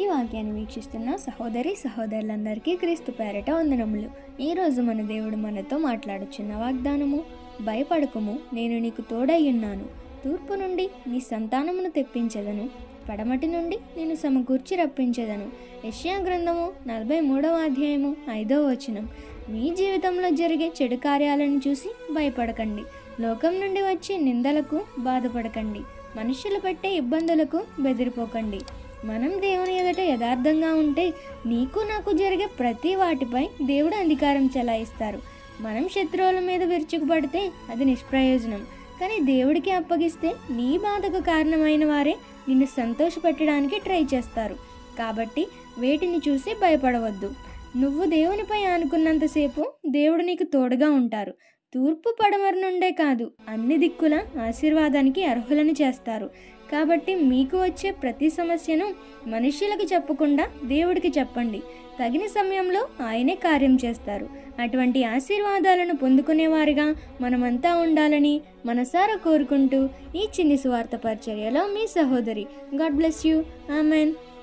వాక్యాన్ని వీక్షిస్తున్న సహోదరి సహోదరులందరికీ క్రీస్తు పేరట వందనములు ఈరోజు మన దేవుడు మనతో మాట్లాడుచున్న వాగ్దానము భయపడకుము నేను నీకు తోడయ్యున్నాను తూర్పు నుండి నీ సంతానమును తెప్పించదను పడమటి నుండి నేను సమకూర్చి రప్పించదను యెషయా గ్రంథము నలభై మూడవ అధ్యాయము ఐదవ వచనం మీ జీవితంలో జరిగే చెడు కార్యాలను చూసి భయపడకండి లోకం నుండి వచ్చే నిందలకు బాధపడకండి మనుషులు పెట్టే ఇబ్బందులకు బెదిరిపోకండి మనం దేవుని ఎదుట యథార్థంగా ఉంటే నీకు నాకు జరిగే ప్రతి వాటిపై దేవుడు అధికారం చెలాయిస్తారు మనం శత్రువుల మీద విరుచుకుపడితే అది నిష్ప్రయోజనం కానీ దేవుడికి అప్పగిస్తే నీ బాధకు కారణమైన వారే నిన్ను సంతోషపెట్టడానికి ట్రై చేస్తారు కాబట్టి వేటిని చూసి భయపడవద్దు నువ్వు దేవునిపై ఆనుకున్నంతసేపు దేవుడు నీకు తోడుగా ఉంటారు తూర్పు పడమర నుండే కాదు అన్ని దిక్కుల ఆశీర్వాదానికి అర్హులను చేస్తారు కాబట్టి మీకు వచ్చే ప్రతి సమస్యను మనుష్యులకు చెప్పకుండా దేవుడికి చెప్పండి తగిన సమయంలో ఆయనే కార్యం చేస్తారు అటువంటి ఆశీర్వాదాలను పొందుకునేవారిగా మనమంతా ఉండాలని మనసారా కోరుకుంటూ ఈ చిన్ని సువార్త పరిచర్యలో మీ సహోదరి గాడ్ బ్లెస్ యూ ఆమెన్